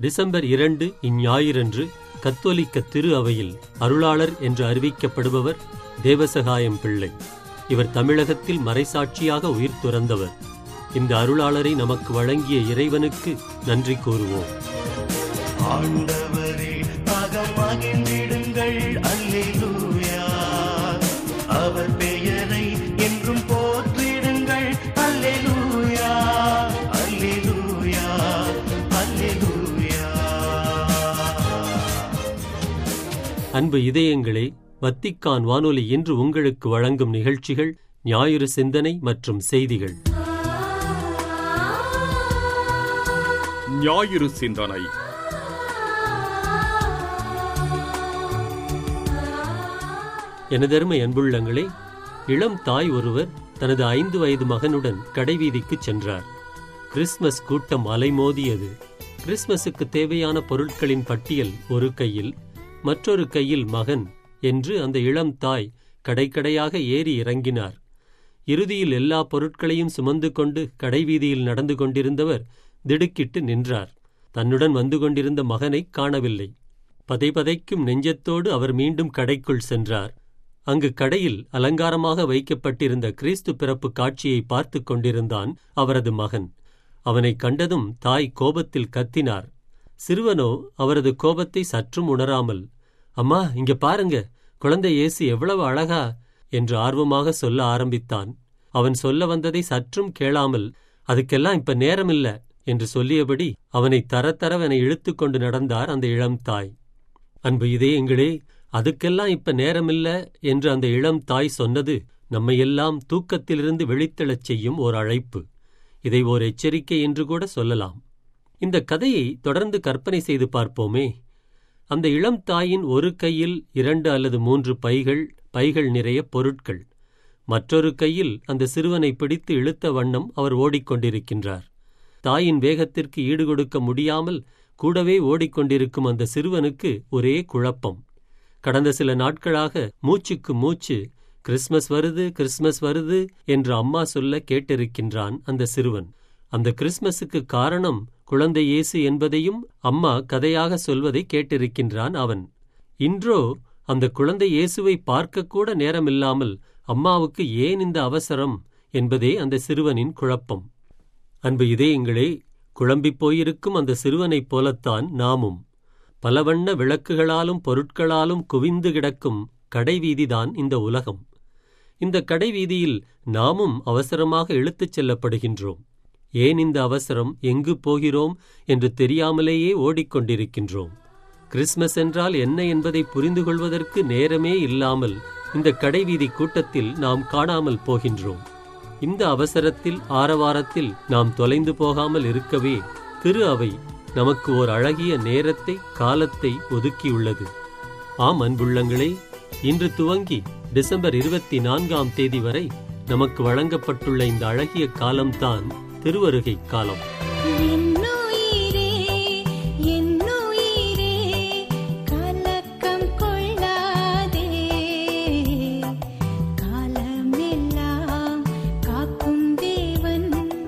December இரண்டு இஞ்ஞாயிறன்று கத்தோலிக்க திரு அவையில் அருளாளர் என்று அறிவிக்கப்படுபவர் தேவசகாயம் பிள்ளை இவர் தமிழகத்தில் மறைசாட்சியாக உயிர் துறந்தவர் இந்த அருளாளரை நமக்கு வழங்கிய இறைவனுக்கு நன்றி கூறுவோம் ஆண்டவரே அகமகிழ்ந்திடுங்கள் அல்லேலூயா அவர் பெயரை என்றும் போற்றிடுங்கள் அல்லேலூயா அல்லேலூயா அல்லேலூயா அன்பு இதயங்களே வத்திக்கான் வானொலி இன்று உங்களுக்கு வழங்கும் நிகழ்ச்சிகள் ஞாயிறு சிந்தனை மற்றும் செய்திகள் ஞாயிறு சிந்தனை எனதருமை அன்புள்ளங்களே இளம் தாய் ஒருவர் தனது ஐந்து வயது மகனுடன் கடைவீதிக்குச் சென்றார் கிறிஸ்மஸ் கூட்டம் அலைமோதியது கிறிஸ்மஸுக்கு தேவையான பொருட்களின் பட்டியல் ஒரு கையில் மற்றொரு கையில் மகன் என்று அந்த இளம் தாய் கடைக்கடையாக ஏறி இறங்கினார் இறுதியில் எல்லா பொருட்களையும் சுமந்து கொண்டு கடைவீதியில் நடந்து கொண்டிருந்தவர் திடுக்கிட்டு நின்றார் தன்னுடன் வந்து கொண்டிருந்த மகனைக் காணவில்லை பதைபதைக்கும் நெஞ்சத்தோடு அவர் மீண்டும் கடைக்குள் சென்றார் அங்கு கடையில் அலங்காரமாக வைக்கப்பட்டிருந்த கிறிஸ்து பிறப்பு காட்சியை பார்த்துக் கொண்டிருந்தான் அவரது மகன் அவனைக் கண்டதும் தாய் கோபத்தில் கத்தினார் சிறுவனோ அவரது கோபத்தை சற்றும் உணராமல் அம்மா இங்க பாருங்க குழந்தை இயேசு எவ்வளவு அழகா என்று ஆர்வமாக சொல்ல ஆரம்பித்தான் அவன் சொல்ல வந்ததை சற்றும் கேளாமல் அதுக்கெல்லாம் இப்ப நேரமில்ல என்று சொல்லியபடி அவனை தரத்தரவென இழுத்துக் கொண்டு நடந்தார் அந்த இளம் தாய் அன்பு இதயங்களே அதுக்கெல்லாம் இப்ப நேரமில்ல என்று அந்த இளம் தாய் சொன்னது நம்மையெல்லாம் தூக்கத்திலிருந்து விழித்தெழச் செய்யும் ஓர் அழைப்பு இதை ஓர் எச்சரிக்கை என்று கூட சொல்லலாம் இந்த கதையை தொடர்ந்து கற்பனை செய்து பார்ப்போமே அந்த இளம் தாயின் ஒரு கையில் இரண்டு அல்லது மூன்று பைகள் பைகள் நிறைய பொருட்கள் மற்றொரு கையில் அந்த சிறுவனை பிடித்து இழுத்த வண்ணம் அவர் ஓடிக்கொண்டிருக்கின்றார் தாயின் வேகத்திற்கு ஈடுகொடுக்க முடியாமல் கூடவே ஓடிக்கொண்டிருக்கும் அந்த சிறுவனுக்கு ஒரே குழப்பம் கடந்த சில நாட்களாக மூச்சுக்கு மூச்சு கிறிஸ்மஸ் வருது கிறிஸ்மஸ் வருது என்று அம்மா சொல்ல கேட்டிருக்கின்றான் அந்த சிறுவன் அந்த கிறிஸ்மஸுக்கு காரணம் குழந்தை இயேசு என்பதையும் அம்மா கதையாக சொல்வதை கேட்டிருக்கின்றான் அவன் இன்றோ அந்த குழந்தை இயேசுவை பார்க்கக்கூட நேரமில்லாமல் அம்மாவுக்கு ஏன் இந்த அவசரம் என்பதே அந்த சிறுவனின் குழப்பம் அன்பு இதயங்களே குழம்பிப் போயிருக்கும் அந்த சிறுவனைப் போலத்தான் நாமும் பலவண்ண விளக்குகளாலும் பொருட்களாலும் குவிந்து கிடக்கும் கடைவீதிதான் இந்த உலகம் இந்த கடைவீதியில் நாமும் அவசரமாக இழுத்துச் செல்லப்படுகின்றோம் ஏன் இந்த அவசரம் எங்கு போகிறோம் என்று தெரியாமலேயே ஓடிக்கொண்டிருக்கின்றோம் கிறிஸ்மஸ் என்றால் என்ன என்பதை புரிந்து கொள்வதற்கு நேரமே இல்லாமல் இந்த கடைவீதி கூட்டத்தில் நாம் காணாமல் போகின்றோம் இந்த அவசரத்தில் ஆரவாரத்தில் நாம் தொலைந்து போகாமல் இருக்கவே திரு அவை நமக்கு ஓர் அழகிய நேரத்தை காலத்தை ஒதுக்கியுள்ளது ஆம் அன்புள்ளங்களே இன்று துவங்கி டிசம்பர் இருபத்தி நான்காம் தேதி வரை நமக்கு வழங்கப்பட்டுள்ள இந்த அழகிய காலம்தான் திருவருகை காலம் என்னுயிரே என்னுயிரே கலக்கம் கொள்ளாதே காலமெல்லாம் காக்கும் தேவன்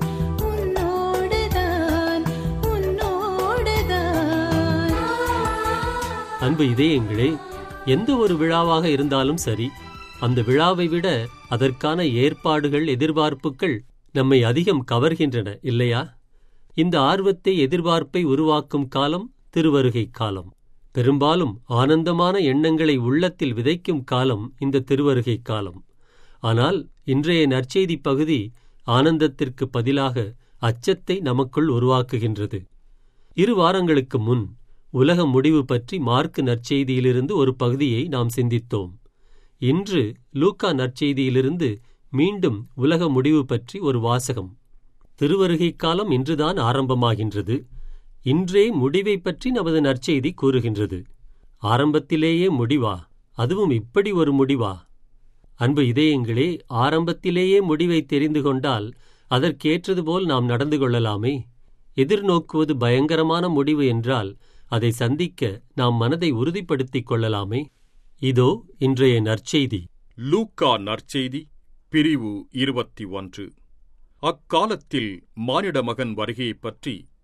உன்னோடுதான் உன்னோடுதான் அன்பு இதயங்களே எந்த ஒரு விழாவாக இருந்தாலும் சரி அந்த விழாவை விட அதற்கான ஏற்பாடுகள் எதிர்பார்ப்புகள் நம்மை அதிகம் கவர்கின்றன இல்லையா இந்த ஆர்வத்தை எதிர்பார்ப்பை உருவாக்கும் காலம் திருவருகை காலம் பெரும்பாலும் ஆனந்தமான எண்ணங்களை உள்ளத்தில் விதைக்கும் காலம் இந்த திருவருகை காலம் ஆனால் இன்றைய நற்செய்தி பகுதி ஆனந்தத்திற்கு பதிலாக அச்சத்தை நமக்குள் உருவாக்குகின்றது இரு வாரங்களுக்கு முன் உலக முடிவு பற்றி மார்க்கு நற்செய்தியிலிருந்து ஒரு பகுதியை நாம் சிந்தித்தோம் இன்று லூக்கா நற்செய்தியிலிருந்து மீண்டும் உலக முடிவு பற்றி ஒரு வாசகம் திருவருகை காலம் இன்றுதான் ஆரம்பமாகின்றது இன்றே முடிவை பற்றி நமது நற்செய்தி கூறுகின்றது ஆரம்பத்திலேயே முடிவா அதுவும் இப்படி ஒரு முடிவா அன்பு இதயங்களே ஆரம்பத்திலேயே முடிவை தெரிந்து கொண்டால் அதற்கேற்றது போல் நாம் நடந்து கொள்ளலாமே எதிர்நோக்குவது பயங்கரமான முடிவு என்றால் அதை சந்திக்க நாம் மனதை உறுதிப்படுத்திக் கொள்ளலாமே இதோ இன்றைய நற்செய்தி லூக்கா நற்செய்தி பிரிவு இருபத்தி ஒன்று அக்காலத்தில் மானிட மகன் வருகையைப் பற்றி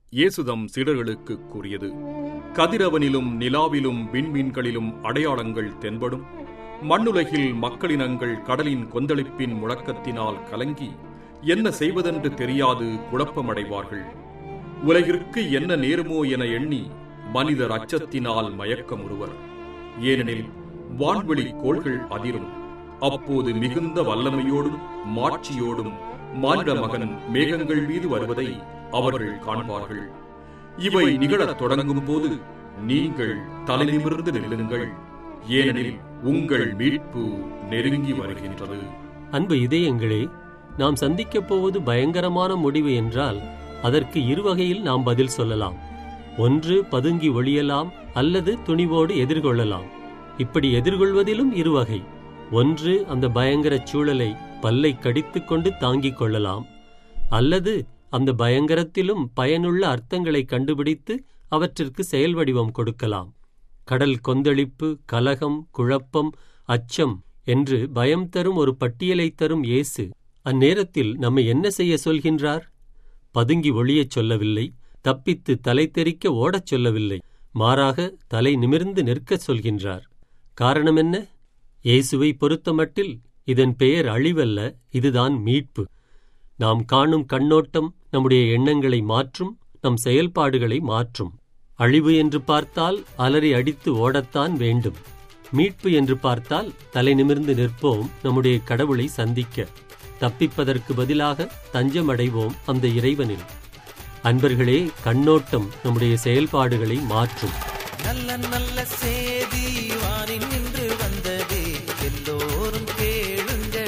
இயேசுதம் சீடர்களுக்கு கூறியது கதிரவனிலும் நிலாவிலும் விண்மீன்களிலும் அடையாளங்கள் தென்படும் மண்ணுலகில் மக்களினங்கள் கடலின் கொந்தளிப்பின் முழக்கத்தினால் கலங்கி என்ன செய்வதென்று தெரியாது குழப்பமடைவார்கள் உலகிற்கு என்ன நேருமோ என எண்ணி மனிதர் அச்சத்தினால் மயக்கமுறுவர் ஏனெனில் வான்வெளி கோள்கள் அதிரும் அப்போது மிகுந்த வல்லமையோடும் மாட்சியோடும் மானிட மகன் மேகங்கள் மீது வருவதை அவர்கள் காண்பார்கள் இவை நிகழத் தொடங்கும் போது நீங்கள் தலைநிமிர்ந்து நில்லுங்கள் ஏனெனில் உங்கள் மீட்பு நெருங்கி வருகின்றது அன்பு இதயங்களே நாம் சந்திக்கப் போவது பயங்கரமான முடிவு என்றால் அதற்கு இருவகையில் நாம் பதில் சொல்லலாம் ஒன்று பதுங்கி ஒளியலாம் அல்லது துணிவோடு எதிர்கொள்ளலாம் இப்படி எதிர்கொள்வதிலும் இருவகை ஒன்று அந்த பயங்கர சூழலை பல்லை கடித்துக் கொண்டு தாங்கிக் கொள்ளலாம் அல்லது அந்த பயங்கரத்திலும் பயனுள்ள அர்த்தங்களை கண்டுபிடித்து அவற்றிற்கு செயல் வடிவம் கொடுக்கலாம் கடல் கொந்தளிப்பு கலகம் குழப்பம் அச்சம் என்று பயம் தரும் ஒரு பட்டியலை தரும் இயேசு அந்நேரத்தில் நம்மை என்ன செய்ய சொல்கின்றார் பதுங்கி ஒளியச் சொல்லவில்லை தப்பித்து தலை தெறிக்க ஓடச் சொல்லவில்லை மாறாக தலை நிமிர்ந்து நிற்கச் சொல்கின்றார் காரணம் என்ன இயேசுவை பொறுத்தமட்டில் இதன் பெயர் அழிவல்ல இதுதான் மீட்பு நாம் காணும் கண்ணோட்டம் நம்முடைய எண்ணங்களை மாற்றும் நம் செயல்பாடுகளை மாற்றும் அழிவு என்று பார்த்தால் அலறி அடித்து ஓடத்தான் வேண்டும் மீட்பு என்று பார்த்தால் தலை நிமிர்ந்து நிற்போம் நம்முடைய கடவுளை சந்திக்க தப்பிப்பதற்கு பதிலாக தஞ்சமடைவோம் அந்த இறைவனில் அன்பர்களே கண்ணோட்டம் நம்முடைய செயல்பாடுகளை மாற்றும் நல்ல நல்ல செய்தி வானில் நின்று வந்ததே எல்லோரும் கேளுங்களே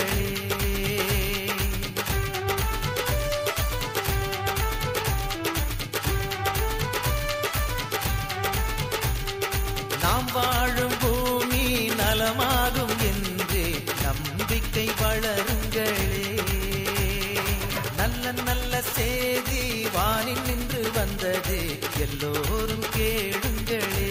நாம் வாழும் பூமி நலமாகும் என்றே நம்பிக்கை வளருங்களே நல்ல நல்ல செய்தி வானில் நின்று வந்தது எல்லோரும் கேளுங்களே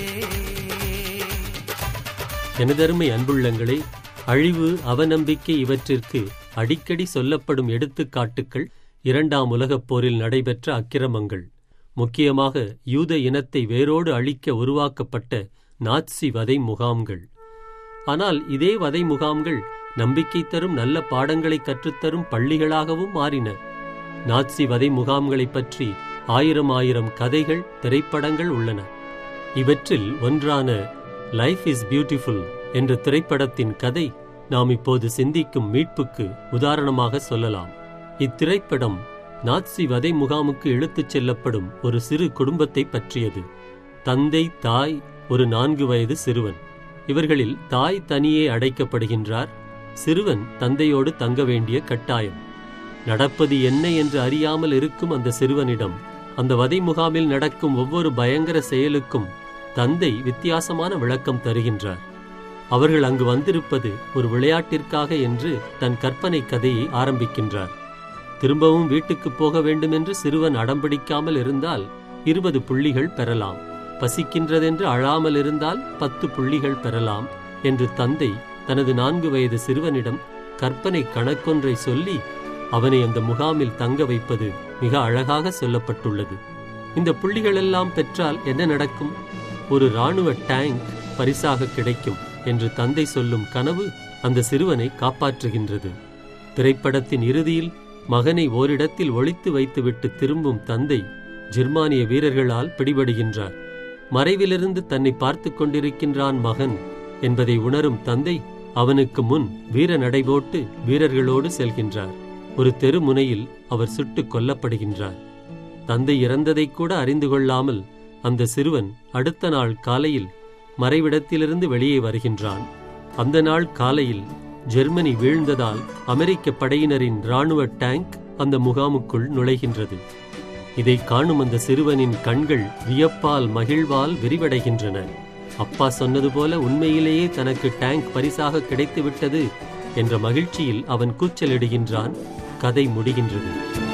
எனதருமை அன்புள்ளங்களே அழிவு அவநம்பிக்கை இவற்றிற்கு அடிக்கடி சொல்லப்படும் எடுத்துக்காட்டுக்கள் இரண்டாம் உலகப் போரில் நடைபெற்ற அக்கிரமங்கள் முக்கியமாக யூத இனத்தை வேரோடு அழிக்க உருவாக்கப்பட்ட நாட்சி வதை முகாம்கள் ஆனால் இதே வதை முகாம்கள் நம்பிக்கை தரும் நல்ல பாடங்களை கற்றுத்தரும் பள்ளிகளாகவும் மாறின நாட்சி வதை முகாம்களைப் பற்றி ஆயிரம் ஆயிரம் கதைகள் திரைப்படங்கள் உள்ளன இவற்றில் ஒன்றான லைஃப் இஸ் பியூட்டிஃபுல் என்ற திரைப்படத்தின் கதை நாம் இப்போது சிந்திக்கும் மீட்புக்கு உதாரணமாக சொல்லலாம் இத்திரைப்படம் நாட்சி வதை முகாமுக்கு இழுத்துச் செல்லப்படும் ஒரு சிறு குடும்பத்தை பற்றியது தந்தை தாய் ஒரு நான்கு வயது சிறுவன் இவர்களில் தாய் தனியே அடைக்கப்படுகின்றார் சிறுவன் தந்தையோடு தங்க வேண்டிய கட்டாயம் நடப்பது என்ன என்று அறியாமல் இருக்கும் அந்த சிறுவனிடம் அந்த வதை முகாமில் நடக்கும் ஒவ்வொரு பயங்கர செயலுக்கும் தந்தை வித்தியாசமான விளக்கம் தருகின்றார் அவர்கள் அங்கு வந்திருப்பது ஒரு விளையாட்டிற்காக என்று தன் கற்பனை கதையை ஆரம்பிக்கின்றார் திரும்பவும் வீட்டுக்கு போக வேண்டுமென்று சிறுவன் அடம்பிடிக்காமல் இருந்தால் இருபது புள்ளிகள் பெறலாம் பசிக்கின்றதென்று அழாமல் இருந்தால் பத்து புள்ளிகள் பெறலாம் என்று தந்தை தனது நான்கு வயது சிறுவனிடம் கற்பனை கணக்கொன்றை சொல்லி அவனை அந்த முகாமில் தங்க வைப்பது மிக அழகாக சொல்லப்பட்டுள்ளது இந்த புள்ளிகளெல்லாம் பெற்றால் என்ன நடக்கும் ஒரு இராணுவ டேங்க் பரிசாக கிடைக்கும் என்று தந்தை சொல்லும் கனவு அந்த சிறுவனை காப்பாற்றுகின்றது திரைப்படத்தின் இறுதியில் மகனை ஓரிடத்தில் ஒளித்து வைத்துவிட்டு திரும்பும் தந்தை ஜெர்மானிய வீரர்களால் பிடிபடுகின்றார் மறைவிலிருந்து தன்னை பார்த்துக் கொண்டிருக்கின்றான் மகன் என்பதை உணரும் தந்தை அவனுக்கு முன் வீர நடைபோட்டு வீரர்களோடு செல்கின்றார் ஒரு தெரு முனையில் அவர் சுட்டுக் கொல்லப்படுகின்றார் தந்தை இறந்ததை கூட அறிந்து கொள்ளாமல் அந்த சிறுவன் அடுத்த நாள் காலையில் மறைவிடத்திலிருந்து வெளியே வருகின்றான் அந்த நாள் காலையில் ஜெர்மனி வீழ்ந்ததால் அமெரிக்க படையினரின் இராணுவ டேங்க் அந்த முகாமுக்குள் நுழைகின்றது இதை காணும் அந்த சிறுவனின் கண்கள் வியப்பால் மகிழ்வால் விரிவடைகின்றன அப்பா சொன்னது போல உண்மையிலேயே தனக்கு டேங்க் பரிசாக கிடைத்துவிட்டது என்ற மகிழ்ச்சியில் அவன் கூச்சலிடுகின்றான் கதை முடிகின்றது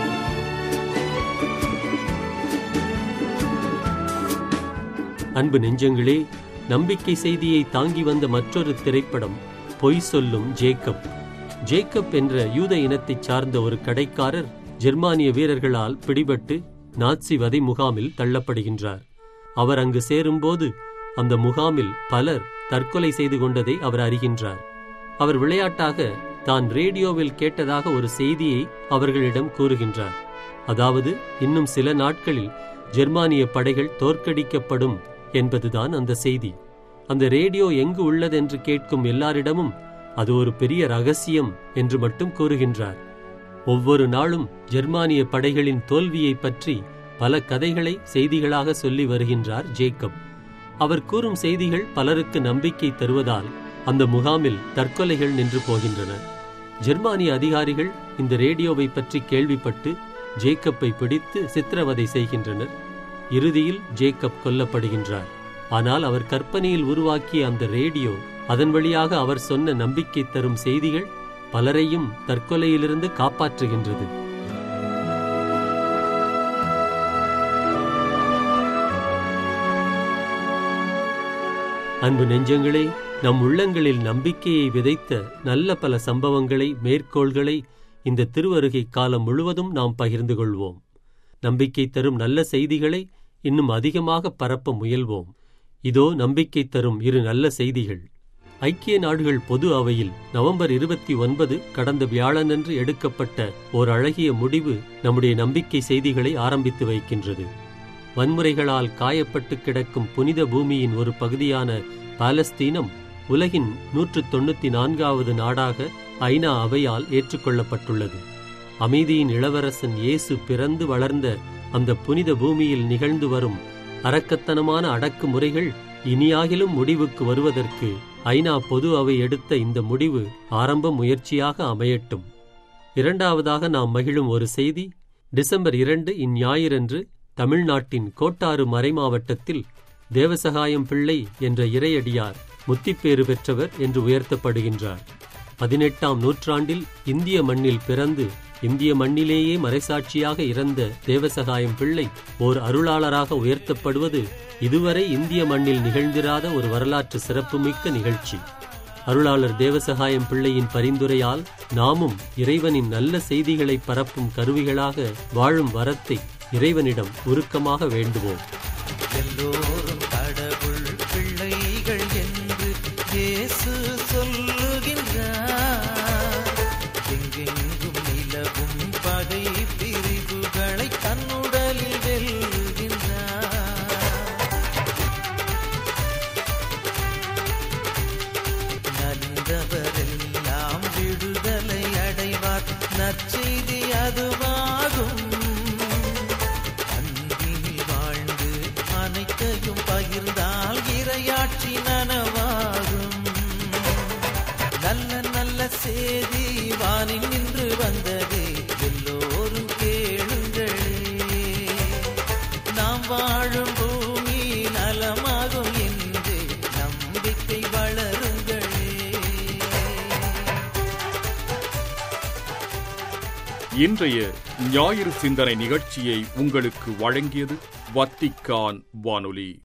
அன்பு நெஞ்சங்களே நம்பிக்கை செய்தியை தாங்கி வந்த மற்றொரு திரைப்படம் பொய் சொல்லும் ஜேக்கப் ஜேக்கப் என்ற யூத இனத்தைச் சார்ந்த ஒரு கடைக்காரர் ஜெர்மானிய வீரர்களால் பிடிபட்டு நாட்சி வதை முகாமில் தள்ளப்படுகின்றார் அவர் அங்கு சேரும்போது அந்த முகாமில் பலர் தற்கொலை செய்து கொண்டதை அவர் அறிகின்றார் அவர் விளையாட்டாக தான் ரேடியோவில் கேட்டதாக ஒரு செய்தியை அவர்களிடம் கூறுகின்றார் அதாவது இன்னும் சில நாட்களில் ஜெர்மானிய படைகள் தோற்கடிக்கப்படும் என்பதுதான் அந்த செய்தி அந்த ரேடியோ எங்கு உள்ளதென்று கேட்கும் எல்லாரிடமும் அது ஒரு பெரிய ரகசியம் என்று மட்டும் கூறுகின்றார் ஒவ்வொரு நாளும் ஜெர்மானிய படைகளின் தோல்வியைப் பற்றி பல கதைகளை செய்திகளாக சொல்லி வருகின்றார் ஜேக்கப் அவர் கூறும் செய்திகள் பலருக்கு நம்பிக்கை தருவதால் அந்த முகாமில் தற்கொலைகள் நின்று போகின்றன ஜெர்மானிய அதிகாரிகள் இந்த ரேடியோவை பற்றி கேள்விப்பட்டு ஜேக்கப்பை பிடித்து சித்திரவதை செய்கின்றனர் இறுதியில் ஜேக்கப் கொல்லப்படுகின்றார் ஆனால் அவர் கற்பனையில் உருவாக்கிய அந்த ரேடியோ அதன் வழியாக அவர் சொன்ன நம்பிக்கை தரும் செய்திகள் பலரையும் தற்கொலையிலிருந்து காப்பாற்றுகின்றது அன்பு நெஞ்சங்களே நம் உள்ளங்களில் நம்பிக்கையை விதைத்த நல்ல பல சம்பவங்களை மேற்கோள்களை இந்த திருவருகை காலம் முழுவதும் நாம் பகிர்ந்து கொள்வோம் நம்பிக்கை தரும் நல்ல செய்திகளை இன்னும் அதிகமாக பரப்ப முயல்வோம் இதோ நம்பிக்கை தரும் இரு நல்ல செய்திகள் ஐக்கிய நாடுகள் பொது அவையில் நவம்பர் இருபத்தி ஒன்பது கடந்த வியாழனன்று எடுக்கப்பட்ட ஓர் அழகிய முடிவு நம்முடைய நம்பிக்கை செய்திகளை ஆரம்பித்து வைக்கின்றது வன்முறைகளால் காயப்பட்டு கிடக்கும் புனித பூமியின் ஒரு பகுதியான பாலஸ்தீனம் உலகின் நூற்று தொண்ணூத்தி நான்காவது நாடாக ஐநா அவையால் ஏற்றுக்கொள்ளப்பட்டுள்ளது அமைதியின் இளவரசன் இயேசு பிறந்து வளர்ந்த அந்த புனித பூமியில் நிகழ்ந்து வரும் அரக்கத்தனமான அடக்குமுறைகள் இனியாகிலும் முடிவுக்கு வருவதற்கு ஐநா பொது அவை எடுத்த இந்த முடிவு ஆரம்ப முயற்சியாக அமையட்டும் இரண்டாவதாக நாம் மகிழும் ஒரு செய்தி டிசம்பர் இரண்டு இந்ஞாயிறன்று தமிழ்நாட்டின் கோட்டாறு மறைமாவட்டத்தில் தேவசகாயம் பிள்ளை என்ற இறையடியார் முத்திப்பேறு பெற்றவர் என்று உயர்த்தப்படுகின்றார் பதினெட்டாம் நூற்றாண்டில் இந்திய மண்ணில் பிறந்து இந்திய மண்ணிலேயே மறைசாட்சியாக இறந்த தேவசகாயம் பிள்ளை ஓர் அருளாளராக உயர்த்தப்படுவது இதுவரை இந்திய மண்ணில் நிகழ்ந்திராத ஒரு வரலாற்று சிறப்புமிக்க நிகழ்ச்சி அருளாளர் தேவசகாயம் பிள்ளையின் பரிந்துரையால் நாமும் இறைவனின் நல்ல செய்திகளை பரப்பும் கருவிகளாக வாழும் வரத்தை இறைவனிடம் உருக்கமாக வேண்டுவோம் எல்லோரும் கடவுள் பிள்ளைகள் என்று இயேசு சொல்லுகின்றார் எங்கெங்கும் நிலவும் படை பிரிவுகளை தன்னுடலில் வெல்லுகின்றார் நலிந்தவரெல்லாம் விடுதலை அடைவார் நற்செய்தி அதுவாகும் அன்பினில் வாழ்ந்து அனைத்தையும் பகிர்ந்தால் இரையாட்சி நனவாகும் நல்ல நல்ல செய்தி வானில் நின்று வந்ததே எல்லோரும் கேளுங்களே நாம் வாழும் பூமி நலமாகும் என்று நம்பிக்கை வளருங்களே இன்றைய ஞாயிறு சிந்தனை நிகழ்ச்சியை உங்களுக்கு வழங்கியது வத்திக்கான் வானொலி